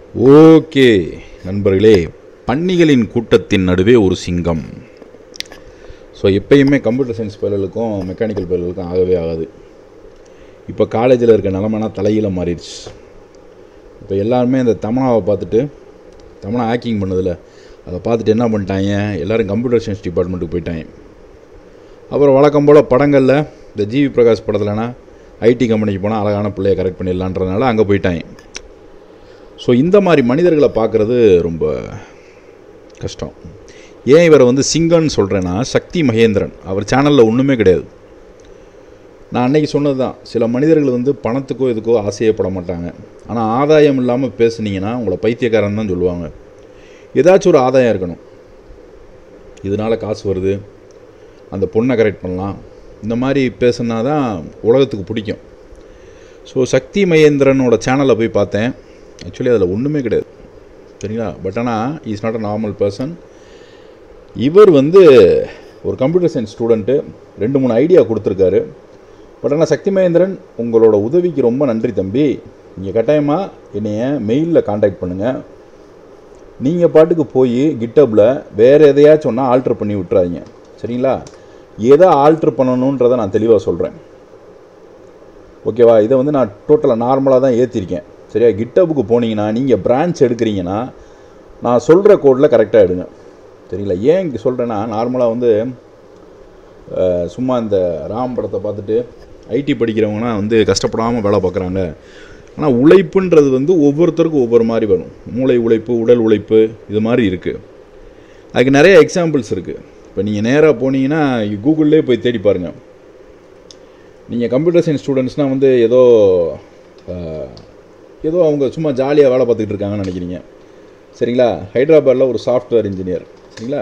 okay நண்பர்களே பன்னிகளின் கூட்டத்தின் நடுவே ஒரு சிங்கம் ஸோ எப்பயுமே கம்ப்யூட்டர் சயின்ஸ் பயல்களுக்கும் மெக்கானிக்கல் பயல்களுக்கும் ஆகவே ஆகாது இப்போ காலேஜில் இருக்க நிலமைனா தலையில் மாறிடுச்சு இப்போ எல்லாருமே இந்த தமனாவை பார்த்துட்டு தமனா ஹேக்கிங் பண்ணதில்ல அதை பார்த்துட்டு என்ன பண்ணிட்டாங்க எல்லோரும் கம்ப்யூட்டர் சயின்ஸ் டிபார்ட்மெண்ட்டுக்கு போயிட்டாங்க அப்புறம் வழக்கம் போல் படங்களில் இந்த ஜிவி பிரகாஷ் படத்துலனா ஐடி கம்பெனிக்கு போனால் அழகான பிள்ளைய கரெக்ட் பண்ணிடலான்றதுனால அங்கே போயிட்டாங்க ஸோ இந்த மாதிரி மனிதர்களை பார்க்குறது ரொம்ப கஷ்டம் ஏன் இவரை வந்து சிங்கன்னு சொல்கிறேன்னா சக்தி மகேந்திரன் அவர் சேனலில் ஒன்றுமே கிடையாது நான் அன்னைக்கு சொன்னது தான் சில மனிதர்கள் வந்து பணத்துக்கோ இதுக்கோ ஆசையப்பட மாட்டாங்க ஆனால் ஆதாயம் இல்லாமல் பேசுனீங்கன்னா உங்களை பைத்தியக்காரன் தான் சொல்லுவாங்க ஏதாச்சும் ஒரு ஆதாயம் இருக்கணும் இதனால் காசு வருது அந்த பொண்ணை கரெக்ட் பண்ணலாம் இந்த மாதிரி பேசுனா தான் உலகத்துக்கு பிடிக்கும் ஸோ சக்தி மகேந்திரனோட சேனலை போய் பார்த்தேன் ஆக்சுவலி அதில் ஒன்றுமே கிடையாது சரிங்களா பட் ஆனால் is not a normal person இவர் வந்து ஒரு கம்ப்யூட்டர் சயின்ஸ் ஸ்டூடெண்ட்டு ரெண்டு மூணு ஐடியா கொடுத்துருக்காரு பட் ஆனால் சக்தி மகேந்திரன் உங்களோட உதவிக்கு ரொம்ப நன்றி தம்பி நீங்கள் கட்டாயமாக என்னைய மெயிலில் காண்டாக்ட் பண்ணுங்கள் நீங்கள் பாட்டுக்கு போய் கிட்டப்பில் வேறு எதையாச்சும் ஒன்றா ஆல்ட்ரு பண்ணி விட்டுறாதீங்க சரிங்களா எதை ஆல்ட்ரு பண்ணணுன்றதை நான் தெளிவாக சொல்கிறேன் ஓகேவா இதை வந்து நான் டோட்டலாக நார்மலாக தான் ஏற்றிருக்கேன் சரியா கிட்டப்புக்கு போனீங்கன்னா நீங்கள் பிரான்ச் எடுக்கிறீங்கன்னா நான் சொல்கிற கோடில் கரெக்டாக எடுங்க சரிங்களா ஏன் இங்கே சொல்கிறேன்னா நார்மலாக வந்து அஹ், சும்மா இந்த ராம் படத்தை பார்த்துட்டு ஐடி படிக்கிறவங்கன்னா வந்து கஷ்டப்படாமல் வேலை பார்க்குறாங்க ஆனால் உழைப்புன்றது வந்து ஒவ்வொருத்தருக்கும் ஒவ்வொரு மாதிரி வரும் மூளை உழைப்பு உடல் உழைப்பு இது மாதிரி இருக்குது அதுக்கு நிறைய எக்ஸாம்பிள்ஸ் இருக்குது இப்போ நீங்கள் நேராக போனீங்கன்னா கூகுள்லேயே போய் தேடி பாருங்கள் நீங்கள் கம்ப்யூட்டர் சயின்ஸ் ஸ்டூடெண்ட்ஸ்னால் வந்து ஏதோ அஹ், ஏதோ அவங்க சும்மா ஜாலியாக வேலை பார்த்துக்கிட்டு இருக்காங்கன்னு நினைக்கிறீங்க சரிங்களா ஹைதராபாத்தில் ஒரு சாஃப்ட்வேர் இன்ஜினியர் சரிங்களா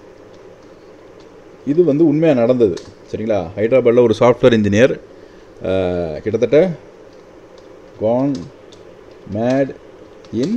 இது வந்து உண்மையாக நடந்தது சரிங்களா ஹைதராபாத்தில் ஒரு சாஃப்ட்வேர் இன்ஜினியர் கிட்டத்தட்ட கான் மேட் இன்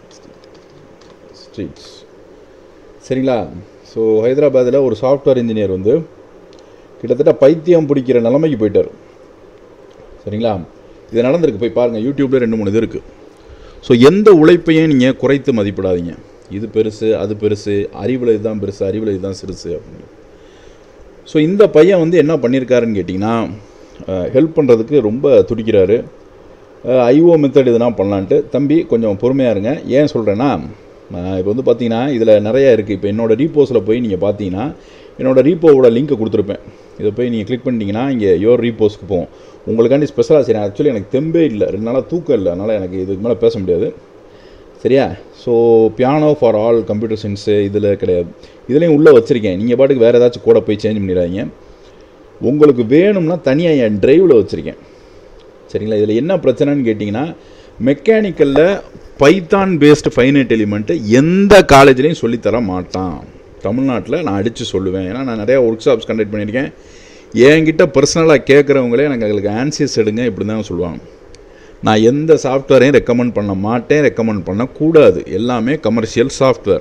ஸ்ட்ரீட்ஸ் சரிங்களா ஸோ ஹைதராபாத்தில் ஒரு சாஃப்ட்வேர் இன்ஜினியர் வந்து கிட்டத்தட்ட பைத்தியம் பிடிக்கிற நிலைமைக்கு போயிட்டார் சரிங்களா இது நடந்திருக்கு போய் பாருங்கள் யூடியூப்பில் ரெண்டு மூணு இது இருக்குது ஸோ எந்த உழைப்பையும் நீங்கள் குறைத்து மதிப்பிடாதீங்க இது பெருசு அது பெருசு அறிவில் இதுதான் பெருசு அறிவில் இதுதான் சிறுசு அப்படின்னு ஸோ இந்த பையன் வந்து என்ன பண்ணியிருக்காருன்னு கேட்டிங்கன்னா ஹெல்ப் பண்ணுறதுக்கு ரொம்ப துடிக்கிறாரு ஐஓ மெத்தட் இதெல்லாம் பண்ணலான்ட்டு தம்பி கொஞ்சம் பொறுமையாக இருங்க ஏன் சொல்கிறேன்னா இப்போ வந்து பார்த்தீங்கன்னா இதில் நிறையா இருக்குது இப்போ என்னோடய ரீபோஸில் போய் நீங்கள் பார்த்தீங்கன்னா என்னோட ரீப்போவோட லிங்க்கை கொடுத்துருப்பேன் இதை போய் நீங்கள் கிளிக் பண்ணிட்டீங்கன்னா இங்கே யோர் ரீபோஸ்க்கு போகும் உங்களுக்காண்டி ஸ்பெஷலாக சரி ஆக்சுவலி எனக்கு தெம்பே இல்லை ரெண்டு நாளாக தூக்கம் இல்லை அதனால் எனக்கு இதுக்கு மேலே பேச முடியாது சரியா so piano for all computer science இதில் கிடையாது இதுலேயும் உள்ளே வச்சுருக்கேன் நீங்கள் பாட்டுக்கு வேறு ஏதாச்சும் கூட போய் சேஞ்ச் பண்ணிடாதீங்க உங்களுக்கு வேணும்னா தனியாக என் டிரைவில் வச்சுருக்கேன் சரிங்களா இதில் என்ன பிரச்சனைன்னு கேட்டிங்கன்னா மெக்கானிக்கலில் பைத்தான் பேஸ்டு ஃபைனைட் எலிமெண்ட்டு எந்த காலேஜ்லேயும் சொல்லித்தர மாட்டான் தமிழ்நாட்டில் நான் அடித்து சொல்லுவேன் ஏன்னா நான் நிறையா ஒர்க் ஷாப்ஸ் கண்டக்ட் பண்ணியிருக்கேன் என்கிட்ட பர்சனலாக கேட்குறவங்களே எனக்கு அதுக்கு ஆன்சர்ஸ் எடுங்க இப்படி தான் சொல்லுவாங்க நான் எந்த சாஃப்ட்வேரையும் ரெக்கமெண்ட் பண்ண மாட்டேன் ரெக்கமெண்ட் பண்ணக்கூடாது எல்லாமே கமர்ஷியல் சாஃப்ட்வேர்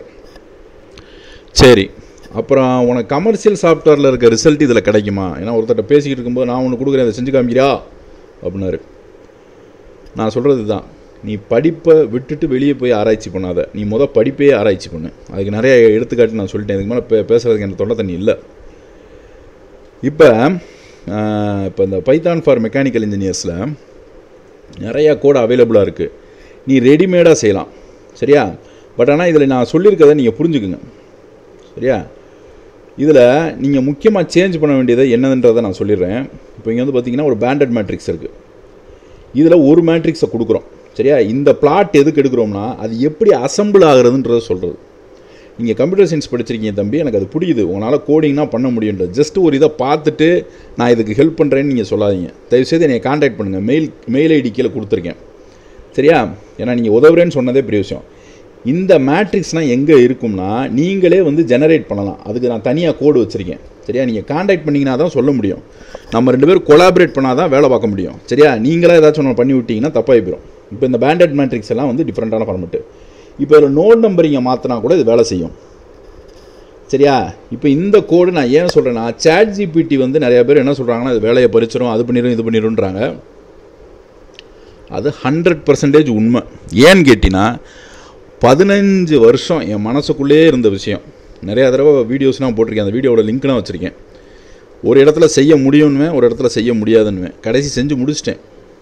சரி அப்புறம் உனக்கு கமர்ஷியல் சாஃப்ட்வேரில் இருக்க ரிசல்ட் இதில் கிடைக்குமா ஏன்னா ஒருத்தர்கிட்ட பேசிக்கிட்டு இருக்கும்போது நான் ஒன்று கொடுக்குறேன் அதை செஞ்சு காமிக்கிறியா அப்படின்னாரு நான் சொல்கிறது தான் நீ படிப்பை விட்டுட்டு வெளியே போய் ஆராய்ச்சி பண்ணாத நீ முத படிப்பே ஆராய்ச்சி பண்ணு அதுக்கு நிறைய எடுத்துக்காட்டு நான் சொல்லிட்டேன் இதுக்கு மேலே பே பேசுகிறதுக்கு எனக்கு தொண்டை தண்ணி இல்லை இப்போ இப்போ இந்த பைத்தான் ஃபார் மெக்கானிக்கல் இன்ஜினியர்ஸில் நிறையா கோட் அவைலபிளாக இருக்குது நீ ரெடிமேடாக செய்யலாம் சரியா பட் ஆனால் இதில் நான் சொல்லியிருக்கதை நீங்கள் புரிஞ்சுக்குங்க சரியா இதில் நீங்கள் முக்கியமாக சேஞ்ச் பண்ண வேண்டியது என்னதுன்றதை நான் சொல்லிடுறேன் இப்போ இங்கே வந்து பார்த்தீங்கன்னா ஒரு பேண்டட் மேட்ரிக்ஸ் இருக்குது இதில் ஒரு மேட்ரிக்ஸை கொடுக்குறோம் சரியா இந்த பிளாட் எதுக்கு எடுக்கிறோம்னா அது எப்படி அசம்பிள் ஆகுறதுன்றத சொல்கிறது நீங்கள் கம்ப்யூட்டர் சயின்ஸ் படிச்சிருக்கீங்க தம்பி எனக்கு அது புரியுது உங்களால் கோடிங்னா பண்ண முடியுன்றது ஜஸ்ட் ஒரு இதை பார்த்துட்டு நான் இதுக்கு ஹெல்ப் பண்ணுறேன்னு நீங்கள் சொல்லாதீங்க தயவுசெய்து என்னை காண்டாக்ட் பண்ணுங்கள் மெயில் மெயில் ஐடி கீழே கொடுத்துருக்கேன் சரியா ஏன்னா நீங்கள் உதவுறேன்னு சொன்னதே பெரிய விஷயம் இந்த மேட்ரிக்ஸ்னால் எங்கே இருக்கும்னா நீங்களே வந்து ஜெனரேட் பண்ணலாம் அதுக்கு நான் தனியாக கோடு வச்சுருக்கேன் சரியா நீங்கள் காண்டாக்ட் பண்ணிங்கன்னா தான் சொல்ல முடியும் நம்ம ரெண்டு பேரும் கொலாபரேட் பண்ணால் தான் வேலை பார்க்க முடியும் சரியா நீங்களே ஏதாச்சும் ஒன்று பண்ணி விட்டீங்கன்னா தப்பாகி போயிடும் இப்போ இந்த பேண்டட் மேட்ரிக்ஸ் எல்லாம் வந்து டிஃப்ரெண்ட்டான ஃபார்மெட்டு இப்போ இதில் நோட் நம்பர் இங்கே மாற்றினா கூட இது வேலை செய்யும் சரியா இப்போ இந்த கோடு நான் ஏன் சொல்கிறேன்னா சேட் ஜிபிடி வந்து நிறைய பேர் என்ன சொல்கிறாங்கன்னா இது வேலையை பறிச்சிடும் அது பண்ணிடும் இது பண்ணிடும்ன்றாங்க அது ஹண்ட்ரட் பர்சன்டேஜ் உண்மை ஏன்னு கேட்டினா பதினஞ்சு வருஷம் என் மனசுக்குள்ளேயே இருந்த விஷயம் நிறையா தடவை வீடியோஸ்லாம் போட்டிருக்கேன் அந்த வீடியோவோட லிங்க்லாம் வச்சுருக்கேன் ஒரு இடத்துல செய்ய முடியும்னுவேன் ஒரு இடத்துல செய்ய முடியாதுன்னுவேன் கடைசி செஞ்சு முடிச்சிட்டேன்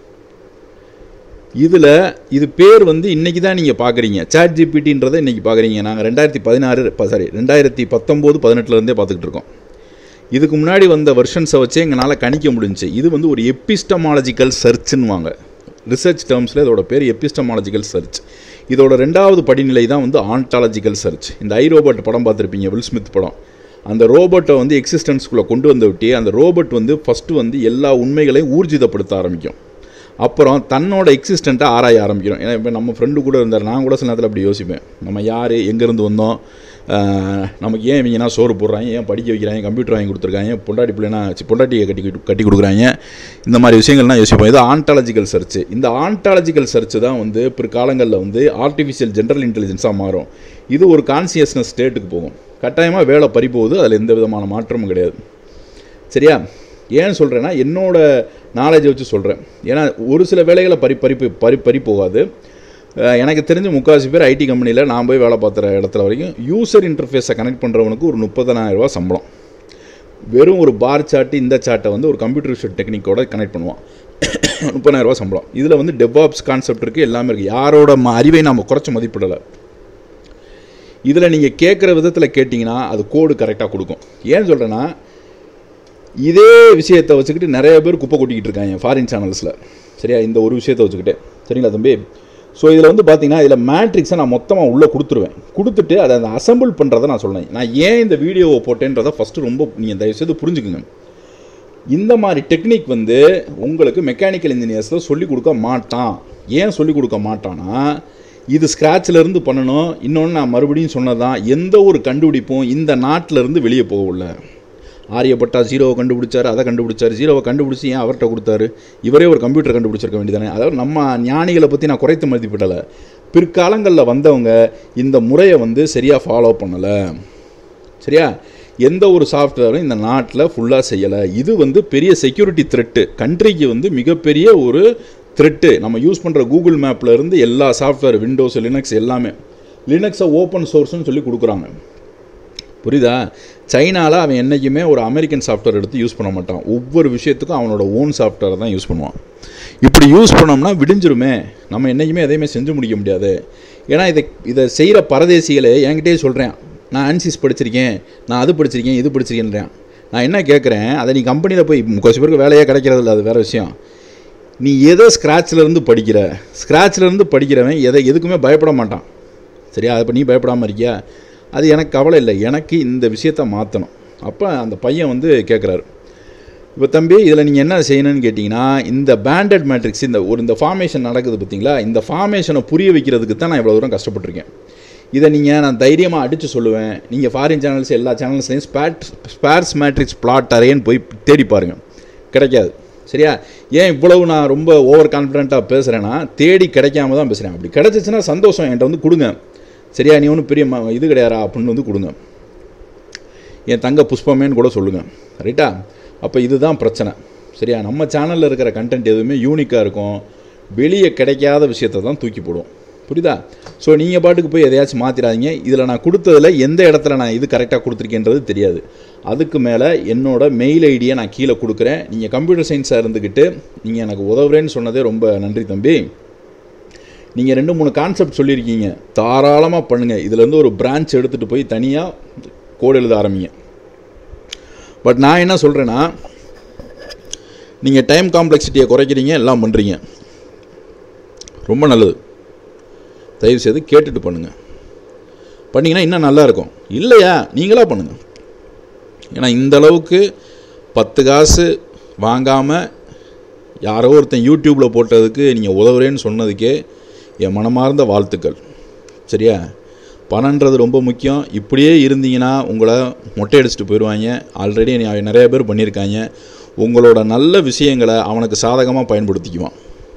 இதில் இது பேர் வந்து இன்றைக்கி தான் நீங்கள் பார்க்குறீங்க சாட் ஜிபிடின்றதை இன்றைக்கி பார்க்குறீங்க நாங்கள் ரெண்டாயிரத்தி பதினாறு சாரி ரெண்டாயிரத்தி பத்தொம்போது பதினெட்டுலேருந்தே பார்த்துக்கிட்டு இருக்கோம் இதுக்கு முன்னாடி வந்த வெர்ஷன்ஸை வச்சு எங்களால் கணிக்க முடிஞ்சுச்சு இது வந்து ஒரு எப்பிஸ்டமாலஜிக்கல் சர்ச்சுன்னுவாங்க ரிசர்ச் டேர்ம்ஸில் இதோட பேர் எப்பிஸ்டமாலஜிக்கல் சர்ச் இதோட ரெண்டாவது படிநிலை தான் வந்து ஆன்டாலஜிக்கல் சர்ச் இந்த ஐ ரோபோட் படம் பார்த்துருப்பீங்க வில் ஸ்மித் படம் அந்த ரோபோட்டை வந்து எக்ஸிஸ்டன்ஸ்குள்ளே கொண்டு வந்து விட்டு அந்த ரோபோட் வந்து ஃபஸ்ட்டு வந்து எல்லா உண்மைகளையும் ஊர்ஜிதப்படுத்த ஆரம்பிக்கும் அப்புறம் தன்னோட எக்ஸிஸ்டண்ட்டை ஆராய ஆரம்பிக்கிறோம் ஏன்னா இப்போ நம்ம ஃப்ரெண்டு கூட இருந்தார் நான் கூட சில நேரத்தில் அப்படி யோசிப்பேன் நம்ம யார் எங்கேருந்து வந்தோம் ஆஹ், நமக்கு ஏன் இவங்கன்னா சோறு போடுறாங்க ஏன் படிக்க வைக்கிறாங்க கம்ப்யூட்டர் வாங்கி கொடுத்துருக்காங்க பொண்டாட்டி பிள்ளைனா சி- பொண்டாட்டியை கட்டி கட்டி கொடுக்குறாங்க இந்த மாதிரி விஷயங்கள்லாம் யோசிப்போம் இது ஆன்டாலஜிக்கல் சர்ச் இந்த ஆன்டாலஜிக்கல் சர்ச் தான் வந்து பிற்காலங்களில் வந்து ஆர்டிஃபிஷியல் ஜென்ரல் இன்டெலிஜென்ஸாக மாறும் இது ஒரு கான்சியஸ்னஸ் ஸ்டேட்டுக்கு போகும் கட்டாயமாக வேலை பறி போகுது அதில் எந்த விதமான மாற்றமும் கிடையாது சரியா ஏன் சொல்கிறேன்னா என்னோட நாலேஜை வச்சு சொல்கிறேன் ஏன்னா ஒரு சில வேலைகளை பறி பறி பறி பறி போகாது அஹ் எனக்கு தெரிஞ்ச முக்கால்வாசி பேர் ஐடி கம்பெனியில் நான் போய் வேலை பார்க்குற இடத்துல வரைக்கும் யூசர் இன்டர்ஃபேஸை கனெக்ட் பண்ணுறவனுக்கு ஒரு 30000 ரூபாய் சம்பளம் வெறும் ஒரு பார் சார்ட்டு இந்த சார்ட்டை வந்து ஒரு கம்ப்யூட்டர் விஷுவல் டெக்னிக்கோட கனெக்ட் பண்ணுவான் 30000 ரூபாய் சம்பளம் இதில் வந்து டெவாப்ஸ் கான்செப்ட் இருக்குது எல்லாமே இருக்குது யாரோட ம- அறிவை நம்ம குறைச்சி மதிப்பிடலை இதில் நீங்கள் கேட்குற விதத்தில் கேட்டிங்கன்னா அது கோடு கரெக்டாக கொடுக்கும் ஏன் சொல்கிறேன்னா இதே விஷயத்தை வச்சுக்கிட்டு நிறைய பேர் குப்பை கொட்டிக்கிட்டு இருக்காங்க ஃபாரின் சேனல்ஸில் சரியா இந்த ஒரு விஷயத்தை வச்சுக்கிட்டே சரிங்களா தம்பி ஸோ இதில் வந்து பார்த்தீங்கன்னா இதில் மேட்ரிக்ஸை நான் மொத்தமாக உள்ளே கொடுத்துருவேன் கொடுத்துட்டு அதை அந்த அசம்பிள் பண்ணுறதை நான் சொல்றேன் நான் ஏன் இந்த வீடியோவை போட்டேன்றதை ஃபஸ்ட்டு ரொம்ப நீங்கள் தயவுசெய்து புரிஞ்சுக்குங்க இந்த மாதிரி டெக்னிக் வந்து உங்களுக்கு மெக்கானிக்கல் இன்ஜினியர்ஸில் சொல்லிக் கொடுக்க மாட்டான் ஏன் சொல்லிக் கொடுக்க மாட்டான்னா இது scratchல இருந்து பண்ணணும் இன்னொன்று நான் மறுபடியும் சொன்னதான் எந்த ஒரு கண்டுபிடிப்பும் இந்த நாட்டில் இருந்து வெளியே போகல ஆரியப்பட்டா ஜீரோவை கண்டுபிடிச்சாரு அதை கண்டுபிடிச்சாரு ஜீரோவை கண்டுபிடிச்சி ஏன் அவர்கிட்ட கொடுத்தாரு இவரே ஒரு கம்ப்யூட்டர் கண்டுபிடிச்சிருக்க வேண்டியதானே அதாவது நம்ம ஞானிகளை பற்றி நான் குறைத்து மதிப்பிடலை பிற்காலங்களில் வந்தவங்க இந்த முறையை வந்து சரியாக ஃபாலோ பண்ணலை சரியா எந்த ஒரு சாஃப்ட்வேரும் இந்த நாட்டில் ஃபுல்லாக செய்யலை இது வந்து பெரிய செக்யூரிட்டி த்ரெட்டு கண்ட்ரிக்கு வந்து மிகப்பெரிய ஒரு த்ரெட்டு நம்ம யூஸ் பண்ணுற கூகுள் மேப்பில் இருந்து எல்லா சாஃப்ட்வேர் விண்டோஸ் லினக்ஸ் எல்லாமே லினக்ஸை ஓப்பன் சோர்ஸ்னு சொல்லி கொடுக்குறாங்க புரியுதா சைனாவில் அவன் என்றைக்குமே ஒரு அமெரிக்கன் சாஃப்ட்வேர் எடுத்து யூஸ் பண்ண மாட்டான் ஒவ்வொரு விஷயத்துக்கும் அவனோட ஓன் சாஃப்ட்வேரை தான் யூஸ் பண்ணுவான் இப்படி யூஸ் பண்ணோம்னா விடிஞ்சிருமே நம்ம என்றைக்குமே எதையுமே செஞ்சு முடிக்க முடியாது ஏன்னா இதை இதை செய்கிற பரதேசிகளே என்கிட்டயே சொல்கிறேன் நான் ஆன்சிஸ் படிச்சிருக்கேன் நான் அது படிச்சிருக்கேன் இது படிச்சிருக்கேன்றேன் நான் என்ன கேட்குறேன் அதை நீ கம்பெனியில் போய் முக்காசி பேருக்கு வேலையே கிடைக்கிறது இல்லை அது வேறு விஷயம் நீ எதை scratchல இருந்து படிக்கிற scratchல இருந்து படிக்கிறவன் எதை எதுக்குமே பயப்பட மாட்டான் சரியா அதை இப்போ நீ பயப்படாமல் இருக்கியா அது எனக்கு கவலை இல்லை எனக்கு இந்த விஷயத்தை மாற்றணும் அப்போ அந்த பையன் வந்து கேட்குறாரு இப்போ தம்பி இதில் நீங்கள் என்ன செய்யணும்னு கேட்டிங்கன்னா இந்த பேண்டட் மேட்ரிக்ஸ் இந்த ஒரு இந்த ஃபார்மேஷன் நடக்குது பார்த்தீங்களா இந்த ஃபார்மேஷனை புரிய வைக்கிறதுக்கு தான் நான் இவ்வளோ தூரம் கஷ்டப்பட்டிருக்கேன் இதை நீங்கள் நான் தைரியமாக அடித்து சொல்லுவேன் நீங்கள் ஃபாரின் சேனல்ஸ் எல்லா சேனல்ஸ்லையும் ஸ்பேட் ஸ்பேர்ஸ் மேட்ரிக்ஸ் பிளாட் அரேன்னு போய் தேடி பாருங்கள் கிடைக்காது சரியா ஏன் இவ்வளவு நான் ரொம்ப ஓவர் கான்ஃபிடென்ட்டாக பேசுகிறேன்னா தேடி கிடைக்காம தான் பேசுகிறேன் அப்படி கிடைச்சிச்சுன்னா சந்தோஷம் என்கிட்ட வந்து கொடுங்க சரியா நீ ஒன்றும் பெரிய ம- இது கிடையாதா அப்படின்னு வந்து கொடுங்க என் தங்க புஷ்பமேன்னு கூட சொல்லுங்கள் ரைட்டா அப்போ இதுதான் பிரச்சனை சரியா நம்ம சேனலில் இருக்கிற கண்டென்ட் எதுவுமே யூனிக்காக இருக்கும் வெளியே கிடைக்காத விஷயத்தை தான் தூக்கி போடுவோம் புரியுதா ஸோ நீங்கள் பாட்டுக்கு போய் எதையாச்சும் மாற்றிடாதீங்க இதில் நான் கொடுத்ததில் எந்த இடத்துல நான் இது கரெக்டாக கொடுத்துருக்கேன்றது தெரியாது அதுக்கு மேலே என்னோட மெயில் ஐடியை நான் கீழே கொடுக்குறேன் நீங்கள் கம்ப்யூட்டர் சயின்ஸாக இருந்துக்கிட்டு நீங்கள் எனக்கு உதவுறேன்னு சொன்னதே ரொம்ப நன்றி தம்பி நீங்கள் ரெண்டு மூணு கான்செப்ட் சொல்லியிருக்கீங்க தாராளமாக பண்ணுங்கள் இதுலேருந்து ஒரு பிரான்ச் எடுத்துகிட்டு போய் தனியாக கோட் எழுத ஆரம்பிங்க பட் நான் என்ன சொல்கிறேன்னா நீங்கள் டைம் காம்ப்ளெக்சிட்டியை குறைக்கிறீங்க எல்லாம் பண்ணுறீங்க ரொம்ப நல்லது தயவு செய்து கேட்டுட்டு பண்ணுங்கள் பண்ணிங்கன்னா இன்னும் நல்லா இருக்கும் இல்லையா நீங்களா பண்ணுங்கள் ஏன்னா இந்த அளவுக்கு பத்து காசு வாங்காமல் யாரோ ஒருத்தன் யூடியூப்பில் போட்டதுக்கு நீங்கள் உதவுறேன்னு சொன்னதுக்கே என் மனமார்ந்த வாழ்த்துக்கள் சரியா பணன்றது ரொம்ப முக்கியம் இப்படியே இருந்தீங்கன்னா உங்களை மொட்டை அடிச்சுட்டு போயிடுவாங்க ஆல்ரெடி நிறைய பேர் பண்ணியிருக்காங்க உங்களோட நல்ல விஷயங்களை அவனுக்கு சாதகமாக பயன்படுத்திக்குவான்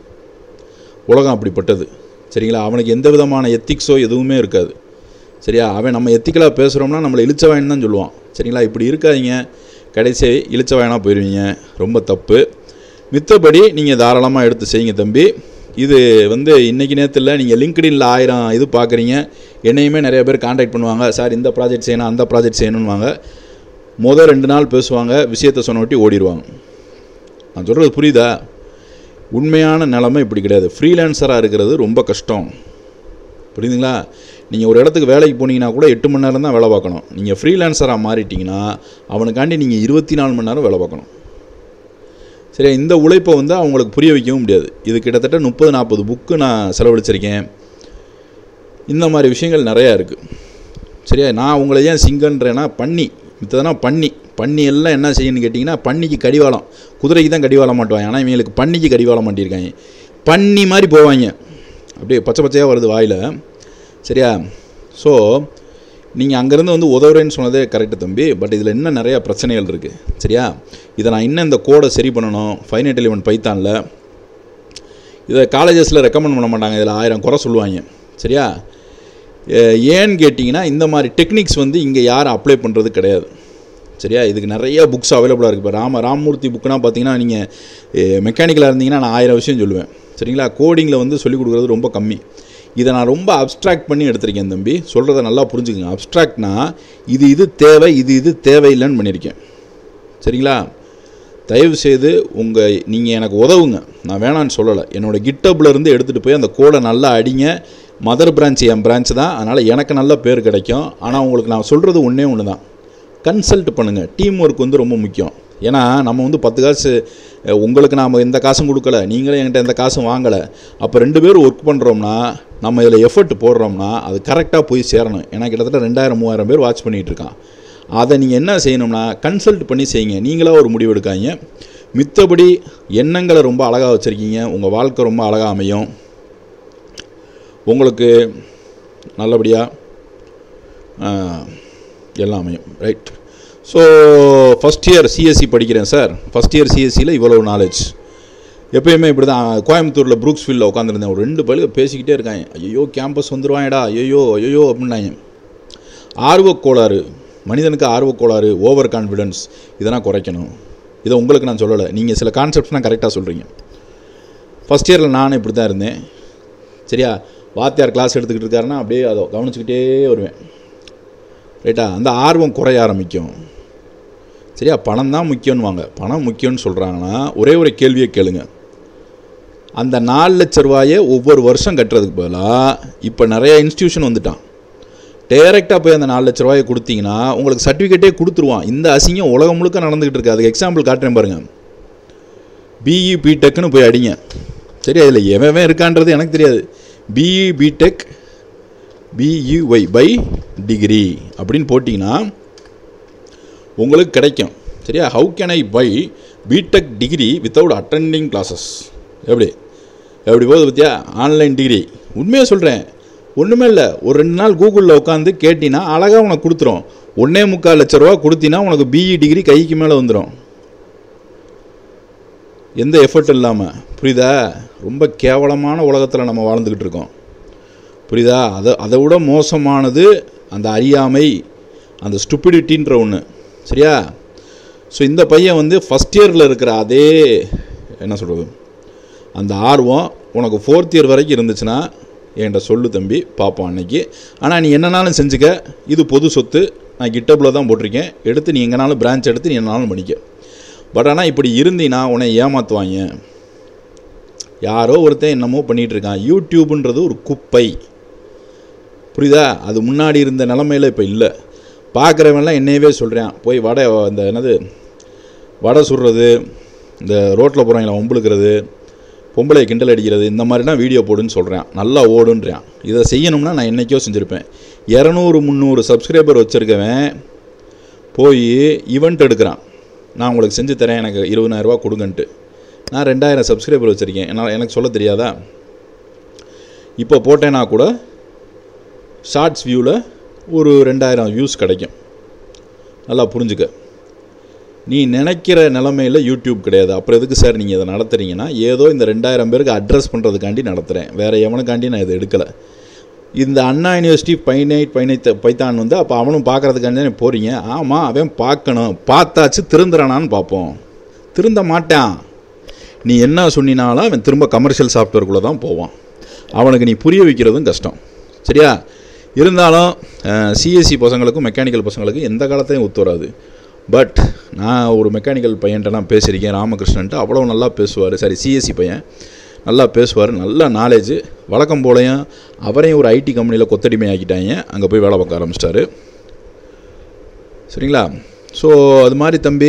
உலகம் அப்படிப்பட்டது சரிங்களா அவனுக்கு எந்த விதமான எத்திக்ஸோ எதுவுமே இருக்காது சரியா அவன் நம்ம எத்திக்கலாக பேசுகிறோம்னா நம்மளை இழிச்சவாயின்னு தான் சொல்லுவான் சரிங்களா இப்படி இருக்காதீங்க கடைசி இழிச்சவாயனாக போயிடுவீங்க ரொம்ப தப்பு மித்தபடி நீங்கள் தாராளமாக எடுத்து செய்யுங்க தம்பி இது வந்து இன்றைக்கி நேரத்தில் நீங்கள் லிங்க்டின்ல ஆயிரம் இது பார்க்குறீங்க என்னையுமே நிறைய பேர் காண்டாக்ட் பண்ணுவாங்க சார் இந்த ப்ராஜெக்ட் செய்யணும் அந்த ப்ராஜெக்ட் செய்யணும்னுவாங்க மொதல் ரெண்டு நாள் பேசுவாங்க விஷயத்தை சொன்னவட்டி ஓடிடுவாங்க நான் சொல்கிறது புரியுதா உண்மையான நிலைமை இப்படி கிடையாது ஃப்ரீலான்சராக இருக்கிறது ரொம்ப கஷ்டம் புரியுதுங்களா நீங்கள் ஒரு இடத்துக்கு வேலைக்கு போனீங்கன்னா கூட எட்டு மணி நேரம் தான் வேலை பார்க்கணும் நீங்கள் ஃப்ரீலான்சராக மாறிட்டீங்கன்னா அவனுக்காண்டி நீங்கள் இருபத்தி நாலு மணி நேரம் வேலை பார்க்கணும் சரியா இந்த உழைப்பை வந்து அவங்களுக்கு புரிய வைக்கவும் முடியாது இது கிட்டத்தட்ட முப்பது நாற்பது புக்கு நான் செலவழிச்சிருக்கேன் இந்த மாதிரி விஷயங்கள் நிறையா இருக்குது சரியா நான் உங்களை ஏன் சிங்கன்றேன்னா பன்னி மித்ததுனா பன்னி பன்னி எல்லாம் என்ன செய்யணும்னு கேட்டிங்கன்னா பன்னிக்கு கடிவாளம் குதிரைக்கு தான் கடிவாளம் மாட்டுவாங்க ஆனால் இவங்களுக்கு பன்னிக்கு கடிவாளம் மாட்டியிருக்காங்க பன்னி மாதிரி போவாங்க அப்படியே பச்சை பச்சையாக வருது வாயில் சரியா ஸோ நீங்கள் அங்கேருந்து வந்து உதவுறேன்னு சொன்னதே கரெக்டு தம்பி பட் இதில் இன்னும் நிறையா பிரச்சனைகள் இருக்குது சரியா இதை நான் இன்னும் இந்த கோடை சரி பண்ணணும் ஃபைனட் எலிவன் பைத்தானில் இதை காலேஜஸில் ரெக்கமெண்ட் பண்ண மாட்டாங்க இதில் ஆயிரம் குறை சொல்லுவாங்க சரியா ஏ- ஏன்னு கேட்டிங்கன்னா இந்த மாதிரி டெக்னிக்ஸ் வந்து இங்கே யாரும் அப்ளை பண்ணுறது கிடையாது சரியா இதுக்கு நிறைய புக்ஸ் அவைலபிளாக இருக்குது இப்போ ராம ராமமூர்த்தி புக்குனா பார்த்தீங்கன்னா நீங்கள் மெக்கானிக்கலாக இருந்தீங்கன்னா நான் ஆயிரம் விஷயம் சொல்லுவேன் சரிங்களா கோடிங்கில் வந்து சொல்லிக் கொடுக்குறது ரொம்ப கம்மி இதை நான் ரொம்ப அப்ஸ்ட்ராக்ட் பண்ணி எடுத்திருக்கேன் தம்பி சொல்கிறத நல்லா புரிஞ்சுக்கங்க அப்ஸ்ட்ராக்ட்னா இது இது தேவை இது இது தேவையில்லைன்னு பண்ணியிருக்கேன் சரிங்களா தயவு செய்து உங்கள் நீங்கள் எனக்கு உதவுங்க நான் வேணான்னு சொல்லலை என்னோட GitHubல இருந்து எடுத்துகிட்டு போய் அந்த கோடை நல்லா அடிங்க மதர் பிரான்ச் என் பிரான்ச் தான் அதனால் எனக்கு நல்ல பேர் கிடைக்கும் ஆனால் உங்களுக்கு நான் சொல்கிறது ஒன்றே ஒன்று தான் கன்சல்ட் பண்ணுங்கள் டீம் ஒர்க் வந்து ரொம்ப முக்கியம் ஏன்னா நம்ம வந்து பத்து காசு அஹ், உங்களுக்கு நாம் எந்த காசும் கொடுக்கல நீங்களும் என்கிட்ட எந்த காசும் வாங்கலை அப்போ ரெண்டு பேரும் ஒர்க் பண்ணுறோம்னா நம்ம இதில் எஃபர்ட் போடுறோம்னா அது கரெக்டாக போய் சேரணும் ஏன்னா கிட்டத்தட்ட ரெண்டாயிரம் மூவாயிரம் பேர் வாட்ச் பண்ணிகிட்டு இருக்கான் அதை நீங்கள் என்ன செய்யணும்னா கன்சல்ட் பண்ணி செய்யுங்க நீங்களாக ஒரு முடிவு எடுக்காங்க மித்தபடி எண்ணங்களை ரொம்ப அழகாக வச்சுருக்கீங்க உங்கள் வாழ்க்கை ரொம்ப அழகாக அமையும் உங்களுக்கு நல்லபடியாக எல்லாம் அமையும் right so first year CSC படிக்கிறேன் சார் ஃபஸ்ட் இயர் சிஎஸ்சியில் இவ்வளோ நாலேஜ் எப்பயுமே இப்படி தான் கோயம்புத்தூரில் ப்ரூக்ஸ்ஃபீல்டில் உட்காந்துருந்தேன் ஒரு ரெண்டு பழுக பேசிக்கிட்டே இருக்காங்க ஐயோ கேம்பஸ் வந்துருவாங்கடா ஐயோ ஐயோ அப்படின்னாங்க ஆர்வக் கோளாறு மனிதனுக்கு ஆர்வக் கோளாறு ஓவர் கான்ஃபிடன்ஸ் இதெல்லாம் குறைக்கணும் இதை உங்களுக்கு நான் சொல்லலை நீங்கள் சில கான்செப்ட்ஸ்லாம் கரெக்டாக சொல்கிறீங்க ஃபஸ்ட் இயரில் நானும் இப்படி தான் இருந்தேன் சரியா வாத்தியார் கிளாஸ் எடுத்துக்கிட்டு இருக்காருன்னா அப்படியே அதை கவனிச்சுக்கிட்டே வருவேன் ரைட்டா அந்த ஆர்வம் குறைய ஆரம்பிக்கும் சரியா பணம் தான் முக்கியம்னுவாங்க பணம் முக்கியம்னு சொல்கிறாங்கன்னா ஒரே ஒரு கேள்வியை கேளுங்க அந்த நாலு லட்ச ரூபாயை ஒவ்வொரு வருஷம் கட்டுறதுக்கு பதிலாக இப்போ நிறைய இன்ஸ்டியூஷன் வந்துட்டான் டைரெக்டாக போய் அந்த நாலு லட்ச ரூபாயை கொடுத்தீங்கன்னா உங்களுக்கு சர்டிஃபிகேட்டே கொடுத்துருவான் இந்த அசிங்கம் உலகம் முழுக்க நடந்துக்கிட்டு இருக்கு அதுக்கு எக்ஸாம்பிள் காட்டுறேன் பாருங்கள் பிஇ பிடெக்னு போய் அடிங்க சரி அதில் எவன் இருக்கான்றது எனக்கு தெரியாது பிஇ பிடெக் பிஇஒய் பை டிகிரி அப்படின்னு போட்டிங்கன்னா உங்களுக்கு கிடைக்கும் சரியா how can I buy B Tech degree without attending classes எப்படி எப்படி போகுது பத்தியா ஆன்லைன் டிகிரி உண்மையாக சொல்கிறேன் ஒன்றுமே இல்லை ஒரு ரெண்டு நாள் கூகுளில் உட்காந்து கேட்டினா அழகாக உனக்கு கொடுத்துரும் ஒன்றே முக்கால் லட்ச ரூபா கொடுத்தினா உனக்கு பிஇ டிகிரி கைக்கு மேலே வந்துடும் எந்த எஃபர்ட் இல்லாமல் புரியுதா ரொம்ப கேவலமான உலகத்தில் நம்ம வாழ்ந்துக்கிட்டு இருக்கோம் புரியுதா அதை அதை விட மோசமானது அந்த அறியாமை அந்த ஸ்டுப்பிடிட்டின்ற ஒன்று சரியா ஸோ இந்த பையன் வந்து ஃபஸ்ட் இயரில் இருக்கிற அதே என்ன சொல்கிறது அந்த ஆர்வம் உனக்கு ஃபோர்த் இயர் வரைக்கும் இருந்துச்சுன்னா என்கிட்ட சொல்லு தம்பி பார்ப்போம் அன்னைக்கு ஆனால் நீ என்னனாலும் செஞ்சுக்க இது பொது சொத்து நான் கிட்டப்பில் தான் போட்டிருக்கேன் எடுத்து நீ எங்கனாலும் பிரான்ச் எடுத்து நீ என்னாலும் பண்ணிக்க பட் ஆனால் இப்படி இருந்தீன்னா உன்னை ஏமாற்றுவாங்க யாரோ ஒருத்தன் என்னமோ பண்ணிகிட்டு இருக்கான் யூடியூப்ன்றது ஒரு குப்பை புரியுதா அது முன்னாடி இருந்த நிலமையில இப்போ இல்லை பார்க்குறவன்லாம் என்னையவே சொல்கிறேன் போய் வடை இந்த என்னது வடை சுடுறது இந்த ரோட்டில் போகிறவங்கள வம்புழுக்கிறது பொம்பளை கிண்டல் அடிக்கிறது இந்த மாதிரினா வீடியோ போடுன்னு சொல்கிறேன் நல்லா ஓடுன்றான் இதை செய்யணும்னா நான் என்றைக்கோ செஞ்சுருப்பேன் இரநூறு முந்நூறு சப்ஸ்கிரைபர் வச்சுருக்கவன் போய் ஈவெண்ட் எடுக்கிறான் நான் உங்களுக்கு செஞ்சு தரேன் எனக்கு இருபதாயிரரூபா கொடுங்கன்ட்டு நான் ரெண்டாயிரம் சப்ஸ்கிரைபர் வச்சுருக்கேன் என்னால் எனக்கு சொல்ல தெரியாதா இப்போ போட்டேன்னா கூட ஷார்ட்ஸ் வியூவில் ஒரு ரெண்டாயிரம் வியூஸ் கிடைக்கும் நல்லா புரிஞ்சுக்க நீ நினைக்கிற நிலமையில் யூடியூப் கிடையாது அப்புறம் எதுக்கு சார் நீங்கள் இதை நடத்துறீங்கன்னா ஏதோ இந்த ரெண்டாயிரம் பேருக்கு அட்ரஸ் பண்ணுறதுக்காண்டி நடத்துகிறேன் வேறு எவனுக்காண்டி நான் இதை எடுக்கலை இந்த Anna University finite finite Python வந்து அப்போ அவனும் பார்க்குறதுக்காண்டி தானே போகிறீங்க ஆமாம் அவன் பார்க்கணும் பார்த்தாச்சு திருந்துறானான்னு பார்ப்போம் திருந்த மாட்டான் நீ என்ன சொன்னினாலும் அவன் திரும்ப கமர்ஷியல் சாஃப்ட்வேர்க்குள்ளே தான் போவான் அவனுக்கு நீ புரிய வைக்கிறதும் கஷ்டம் சரியா இருந்தாலும் சிஎஸ்சி பசங்களுக்கும் மெக்கானிக்கல் பசங்களுக்கும் எந்த காலத்தையும் ஒத்து வராது பட் நான் ஒரு மெக்கானிக்கல் பையன்ட்ட நான் பேசியிருக்கேன் ராமகிருஷ்ணன்ட்டு அவ்வளோ நல்லா பேசுவார் சரி சிஎஸ்சி பையன் நல்லா பேசுவார் நல்ல நாலேஜ் வழக்கம் போலையும் அவரையும் ஒரு ஐடி கம்பெனியில் கொத்தடிமை ஆக்கிட்டாங்க அங்கே போய் வேலை பார்க்க ஆரம்பிச்சிட்டாரு சரிங்களா ஸோ அது மாதிரி தம்பி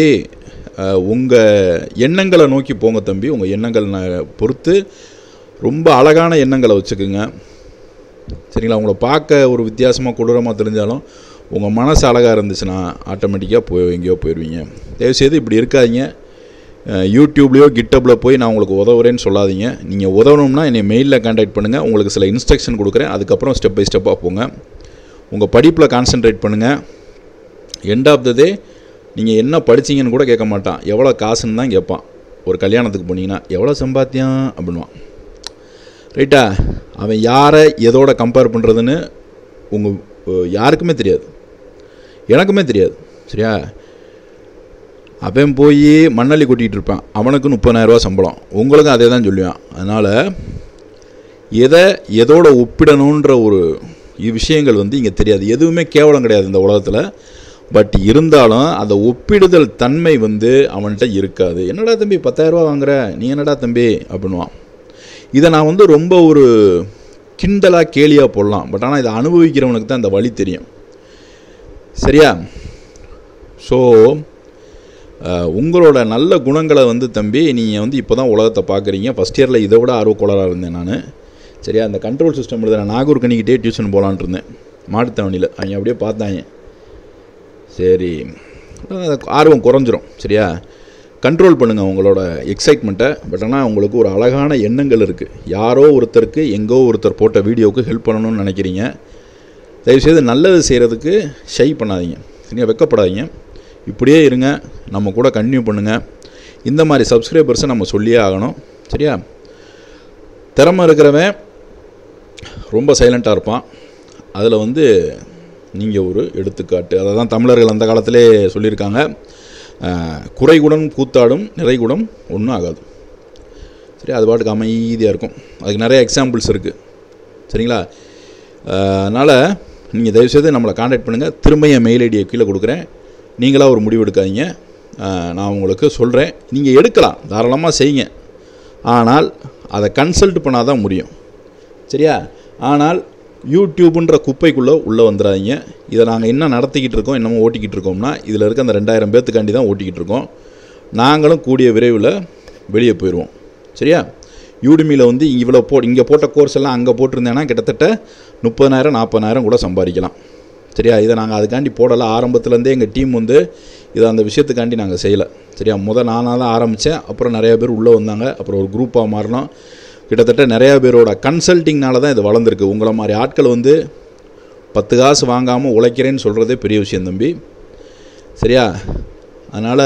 உங்கள் எண்ணங்களை நோக்கி போங்க தம்பி உங்கள் எண்ணங்கள் பொறுத்து ரொம்ப அழகான எண்ணங்களை வச்சுக்குங்க சரிங்களா உங்களை பார்க்க ஒரு வித்தியாசமாக கொடூரமாக தெரிஞ்சாலும் உங்கள் மனசு அழகாக இருந்துச்சுன்னா ஆட்டோமேட்டிக்காக போய் எங்கேயோ போயிடுவீங்க தயவுசெய்து இப்படி இருக்காதீங்க அஹ் யூடியூப்லேயோ கிட்டப்பில் போய் நான் உங்களுக்கு உதவுறேன்னு சொல்லாதீங்க நீங்கள் உதவணும்னா என்னை மெயிலில் காண்டாக்ட் பண்ணுங்கள் உங்களுக்கு சில இன்ஸ்ட்ரக்ஷன் கொடுக்குறேன் அதுக்கப்புறம் ஸ்டெப் பை ஸ்டெப்பாக போங்க உங்கள் படிப்பில் கான்சென்ட்ரேட் பண்ணுங்கள் எண்ட் ஆஃப் த டே நீங்கள் என்ன படிச்சீங்கன்னு கூட கேட்க மாட்டான் எவ்வளோ காசுன்னு தான் கேட்பான் ஒரு கல்யாணத்துக்கு போனீங்கன்னா எவ்வளோ சம்பாத்தியம் அப்படின்வான் ரைட்டா அவன் யாரை எதோட கம்பேர் பண்ணுறதுன்னு உங்கள் யாருக்குமே தெரியாது எனக்குமே தெரியாது சரியா அவன் போய் மண்ணள்ளி கொட்டிகிட்டு இருப்பான் அவனுக்கு முப்பதாயிரரூவா சம்பளம் உங்களுக்கும் அதே தான் சொல்லுவான் அதனால் எதை எதோட ஒப்பிடணுன்ற ஒரு இ- விஷயங்கள் வந்து இங்கே தெரியாது எதுவுமே கேவலம் கிடையாது இந்த உலகத்தில் பட் இருந்தாலும் அந்த ஒப்பிடுதல் தன்மை வந்து அவன்கிட்ட இருக்காது என்னடா தம்பி பத்தாயிரரூவா வாங்குற நீ என்னடா தம்பி அப்படின்வான் இதை நான் வந்து ரொம்ப ஒரு கிண்டலாக கேலியாக போடலாம் பட் ஆனால் இதை அனுபவிக்கிறவனுக்கு தான் இந்த வழி தெரியும் சரியா ஸோ உங்களோட நல்ல குணங்களை வந்து தம்பி நீங்கள் வந்து இப்போ தான் உலகத்தை பார்க்குறீங்க ஃபஸ்ட் இயரில் இதை விட ஆர்வக்கோளராக இருந்தேன் நான் சரியா அந்த கண்ட்ரோல் சிஸ்டம் எழுதுற நாகூர் கணிக்கிட்டே டியூஷன் போகலான்ட்டு இருந்தேன் மாட்டுத்தவணியில் அவங்க அப்படியே பார்த்தாங்க சரி அஹ் ஆர்வம் குறைஞ்சிரும் சரியா கண்ட்ரோல் பண்ணுங்கள் உங்களோட எக்ஸைட்மெண்ட்டை பட் ஆனால் உங்களுக்கு ஒரு அழகான எண்ணங்கள் இருக்குது யாரோ ஒருத்தருக்கு எங்கோ ஒருத்தர் போட்ட வீடியோவுக்கு ஹெல்ப் பண்ணணும்னு நினைக்கிறீங்க தயவுசெய்து நல்லது செய்கிறதுக்கு ஷை பண்ணாதீங்க சரியா வெக்கப்படாதீங்க இப்படியே இருங்க நம்ம கூட கன்டினியூ பண்ணுங்கள் இந்த மாதிரி சப்ஸ்கிரைபர்ஸை நம்ம சொல்லியே ஆகணும் சரியா திறமை இருக்கிறவன் ரொம்ப சைலண்ட்டாக இருப்பான் அதில் வந்து நீங்கள் ஒரு எடுத்துக்காட்டு அதை தான் தமிழர்கள் அந்த காலத்திலே சொல்லியிருக்காங்க அஹ், குறைகுடன் கூத்தாடும் நிறைகுடம் ஒன்றும் ஆகாது சரி அது பாட்டுக்கு அமைதியாக இருக்கும் அதுக்கு நிறைய எக்ஸாம்பிள்ஸ் இருக்குது சரிங்களா அதனால் நீங்கள் தயவுசெய்து நம்மளை காண்டாக்ட் பண்ணுங்கள் திரும்ப என் மெயில் ஐடியை கீழே கொடுக்குறேன் நீங்களாக ஒரு முடிவு எடுக்காதீங்க அஹ், நான் உங்களுக்கு சொல்கிறேன் நீங்கள் எடுக்கலாம் தாராளமாக செய்யுங்க ஆனால் அதை கன்சல்ட் பண்ணால் தான் முடியும் சரியா ஆனால் யூடியூப்ன்ற குப்பைக்குள்ளே உள்ளே வந்துடாதீங்க இதை நாங்கள் என்ன நடத்திக்கிட்டு இருக்கோம் என்னமோ ஓட்டிக்கிட்டு இருக்கோம்னா இதில் இருக்க அந்த ரெண்டாயிரம் பேத்துக்காண்டி தான் ஓட்டிக்கிட்டு இருக்கோம் நாங்களும் கூடிய விரைவில் வெளியே போயிடுவோம் சரியா யூடிமியில் வந்து இவ்வளோ போ இங்கே போட்ட கோர்ஸ் எல்லாம் அங்கே போட்டிருந்தேன்னா கிட்டத்தட்ட முப்பதாயிரம் நாற்பதாயிரம் கூட சம்பாதிக்கலாம் சரியா இதை நாங்கள் அதுக்காண்டி போடலை ஆரம்பத்துலேருந்தே எங்கள் டீம் வந்து இதை அந்த விஷயத்துக்காண்டி நாங்கள் செய்யலை சரியா முதல் நானாக தான் ஆரம்பித்தேன் அப்புறம் நிறைய பேர் உள்ளே வந்தாங்க அப்புறம் ஒரு குரூப்பாக மாறினோம் கிட்டத்தட்ட நிறையா பேரோட கன்சல்ட்டிங்னால தான் இது வளர்ந்துருக்கு உங்களை மாதிரி ஆட்கள் வந்து பத்து காசு வாங்காமல் உழைக்கிறேன்னு சொல்கிறதே பெரிய விஷயம் தம்பி சரியா அதனால்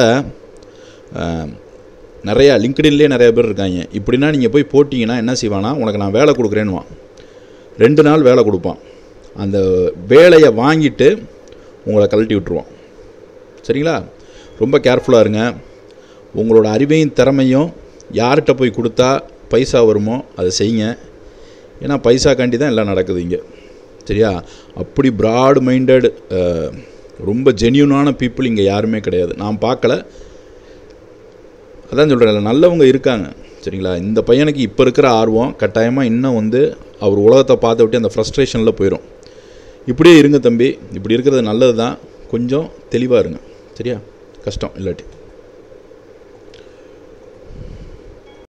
நிறையா லிங்க்டின்லேயே நிறைய பேர் இருக்காங்க இப்படின்னா நீங்கள் போய் போட்டிங்கன்னா என்ன செய்வானா உனக்கு நான் வேலை கொடுக்குறேன்னுவான் ரெண்டு நாள் வேலை கொடுப்பான் அந்த வேலையை வாங்கிட்டு உங்களை கழட்டி விட்டுருவான் சரிங்களா ரொம்ப கேர்ஃபுல்லாக இருங்க உங்களோட அறிவையும் திறமையும் யார்கிட்ட போய் கொடுத்தா பைசா வருமோ அதை செய்யுங்க ஏன்னா பைசாக்காண்டி தான் எல்லாம் நடக்குது இங்கே சரியா அப்படி ப்ராட் மைண்டட் ரொம்ப ஜென்யூனான பீப்புள் இங்கே யாருமே கிடையாது நான் பார்க்கல அதான் சொல்கிறேன் நல்லவங்க இருக்காங்க சரிங்களா இந்த பையனுக்கு இப்போ இருக்கிற ஆர்வம் கட்டாயமாக இன்னும் வந்து அவர் உலகத்தை பார்த்து விட்டு அந்த ஃப்ரஸ்ட்ரேஷனில் போயிடும் இப்படியே இருங்க தம்பி இப்படி இருக்கிறது நல்லது தான் கொஞ்சம் தெளிவாக இருங்க சரியா கஷ்டம் இல்லாட்டி